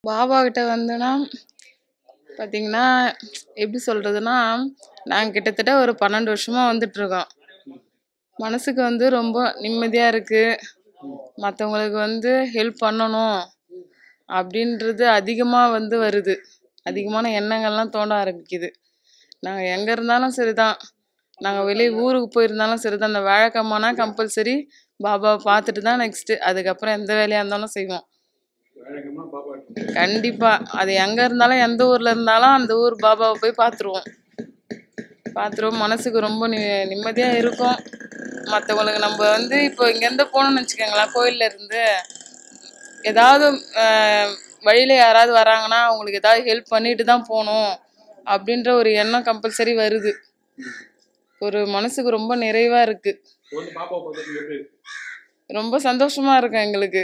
பாபா கிட்ட வந்துன்னா பார்த்தீங்கன்னா எப்படி சொல்கிறதுனா நாங்கள் கிட்டத்தட்ட ஒரு பன்னெண்டு வருஷமாக வந்துட்டுருக்கோம் மனசுக்கு வந்து ரொம்ப நிம்மதியாக இருக்குது மற்றவங்களுக்கு வந்து ஹெல்ப் பண்ணணும் அப்படின்றது அதிகமாக வந்து வருது அதிகமான எண்ணங்கள்லாம் தோண ஆரம்பிக்குது நாங்கள் எங்கே இருந்தாலும் சரி தான் நாங்கள் வெளியே ஊருக்கு போயிருந்தாலும் சரி தான் அந்த வியாழக்கிழமைனா கம்பல்சரி பாபாவை பார்த்துட்டு தான் நெக்ஸ்ட்டு அதுக்கப்புறம் எந்த வேலையாக இருந்தாலும் செய்வோம் வேலைக்கமா பாப்பா கண்டிப்பாக அது எங்கே இருந்தாலும் எந்த ஊரில் இருந்தாலும் அந்த ஊர் பாபாவை போய் பார்த்துருவோம் பார்த்துருவோம் மனசுக்கு ரொம்ப நி நிம்மதியாக இருக்கும் மற்றவங்களுக்கு நம்ம வந்து இப்போ இங்கேருந்து போகணும்னு வச்சுக்கோங்களேன் கோயில்ல இருந்து ஏதாவது வழியில் யாராவது வராங்கன்னா அவங்களுக்கு ஏதாவது ஹெல்ப் பண்ணிட்டு தான் போகணும் அப்படின்ற ஒரு எண்ணம் கம்பல்சரி வருது ஒரு மனசுக்கு ரொம்ப நிறைவாக இருக்குது இப்போ வந்து பாப்பா பார்த்துட்டு எப்படி இருக்கு? ரொம்ப சந்தோஷமா இருக்கும் எங்களுக்கு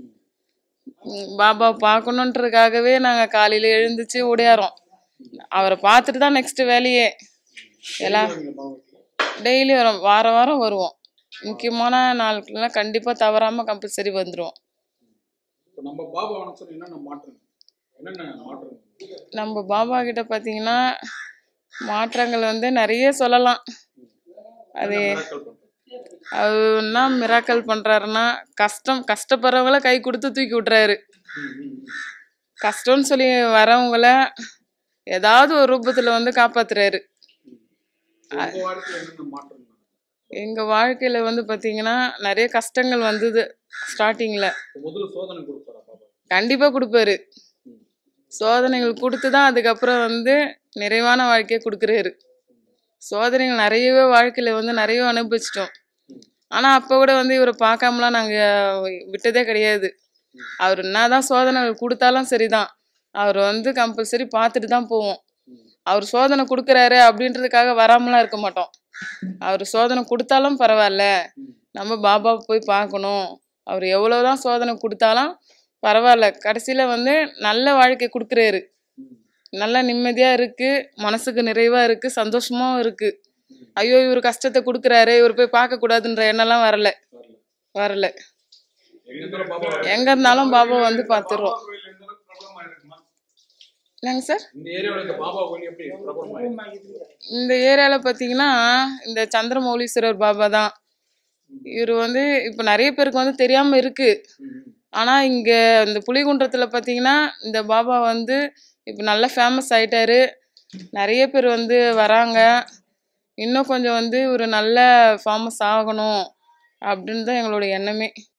ம், பாபா பார்க்கணுன்றதுக்காகவே நாங்கள் காலையில் எழுந்துச்சு ஓடியாரோம் அவரை பார்த்துட்டு தான் நெக்ஸ்ட் வேலையே எல்லாம் நீங்க பாப்பாக்கு டெய்லி வரோம் வாரம் வாரம் வருவோம் முக்கியமான நாட்கள்லாம் கண்டிப்பாக தவறாமல் கம்பல்சரி வந்துடுவோம் இப்போ நம்ம பாபா சொன்ன என்னென்ன மாற்றம் என்னென்ன மாற்றம் நம்ம பாபா கிட்ட பார்த்தீங்கன்னா மாற்றங்கள் வந்து நிறைய சொல்லலாம் அது miracle பண்றது அவர் என்ன மிராக்கல் பண்ணுறாருன்னா கஷ்டம் கஷ்டப்படுறவங்கள கை கொடுத்து தூக்கி விட்றாரு ம், ம், ம். கஷ்டம்னு சொல்லி வரவங்கள ஏதாவது ஒரு ரூபத்தில் வந்து காப்பாத்துறாரு உங்க வாழ்க்கையில என்னென்ன மாற்றம் நடந்தது? எங்கள் வாழ்க்கையில் வந்து பார்த்தீங்கன்னா நிறைய கஷ்டங்கள் வந்தது ஸ்டார்டிங்கில் இப்போ முதல்ல சோதனை கொடுப்பாரா பாப்பா கண்டிப்பாக கொடுப்பாரு சோதனைகள் கொடுத்து தான் அதுக்கப்புறம் வந்து நிறைவான வாழ்க்கையை கொடுக்குறாரு சோதனைகள் நிறையவே வாழ்க்கையில் வந்து நிறைய அனுபவிச்சிட்டோம் ஆனால் அப்போ கூட வந்து இவரை பார்க்காமலாம் நாங்கள் விட்டதே கிடையாது அவர் என்னதான் சோதனைகள் கொடுத்தாலும் சரிதான் அவர் வந்து கம்பல்சரி பார்த்துட்டு தான் போவோம் அவர் சோதனை கொடுக்குறாரு அப்படின்றதுக்காக வராமலாம் இருக்க மாட்டோம் அவர் சோதனை கொடுத்தாலும் பரவாயில்ல நம்ம பாபாவை போய் பார்க்கணும் அவர் எவ்வளோதான் சோதனை கொடுத்தாலும் பரவாயில்ல கடைசியில் வந்து நல்ல வாழ்க்கை கொடுக்குறாரு நல்ல நிம்மதியாக இருக்குது மனசுக்கு நிறைவாக இருக்குது சந்தோஷமாகவும் இருக்குது ஐயோ இவர் கஷ்டத்தை கொடுக்குறாரு இவர் போய் பார்க்கக்கூடாதுன்ற எண்ணம்லாம் வரல வரல வரல எங்க இருந்தாலும் பாபா எங்கே இருந்தாலும் பாபா வந்து பார்த்துருவோம் கோயில் எந்த அளவுக்கு பிரபலமா இருக்குமா என்னங்க சார் இந்த ஏரியாவில் இந்த பாபா கோயில் எப்படி பிரபலமா இருக்கு இந்த ஏரியாவில் பார்த்தீங்கன்னா இந்த சந்திரமௌலீஸ்வரர் பாபா தான் இவர் வந்து இப்போ நிறைய பேருக்கு வந்து தெரியாமல் இருக்குது ஆனால் இங்கே இந்த புலிகுன்றத்தில் பார்த்தீங்கன்னா இந்த பாபா வந்து இப்போ நல்லா ஃபேமஸ் ஆயிட்டாரு நிறைய பேர் வந்து வராங்க இன்னும் கொஞ்சம் வந்து ஒரு நல்ல ஃபேமஸ் ஆகணும் அப்படின்னு தான் எங்களோட எண்ணமே